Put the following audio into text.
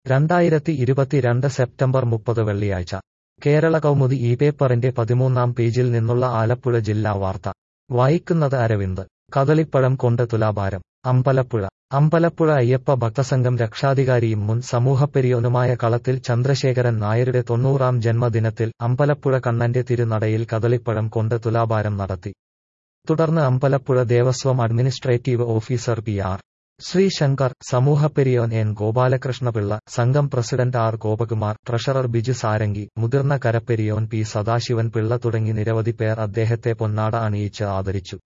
രണ്ടായിരത്തി ഇരുപത്തിരണ്ട് സെപ്റ്റംബർ മുപ്പത് വെള്ളിയാഴ്ച കേരള കൗമുദി ഈ പേപ്പറിന്റെ പതിമൂന്നാം പേജിൽ നിന്നുള്ള ആലപ്പുഴ ജില്ലാ വാർത്ത വായിക്കുന്നത് അരവിന്ദ് കദളിപ്പഴം കൊണ്ട് തുലാഭാരം അമ്പലപ്പുഴ അമ്പലപ്പുഴ അയ്യപ്പ ഭക്തസംഘം രക്ഷാധികാരിയും മുൻ സമൂഹപ്പെരിയോനുമായ കളത്തിൽ ചന്ദ്രശേഖരൻ നായരുടെ തൊണ്ണൂറാം ജന്മദിനത്തിൽ അമ്പലപ്പുഴ കണ്ണന്റെ തിരുനടയിൽ കദളിപ്പഴം കൊണ്ട് തുലാഭാരം നടത്തി തുടർന്ന് Ambalappuzha Devaswom administrative officer P R Sreesankar സമൂഹപ്പെരിയോൻ എൻ ഗോപാലകൃഷ്ണപിള്ള സംഘം president R Gopakumar treasurer Biju Sarangi മുതിർന്ന കരപ്പെരിയോൻ പി സദാശിവൻ പിള്ള തുടങ്ങി നിരവധി പേർ അദ്ദേഹത്തെ പൊന്നാട അണിയിച്ച് ആദരിച്ചു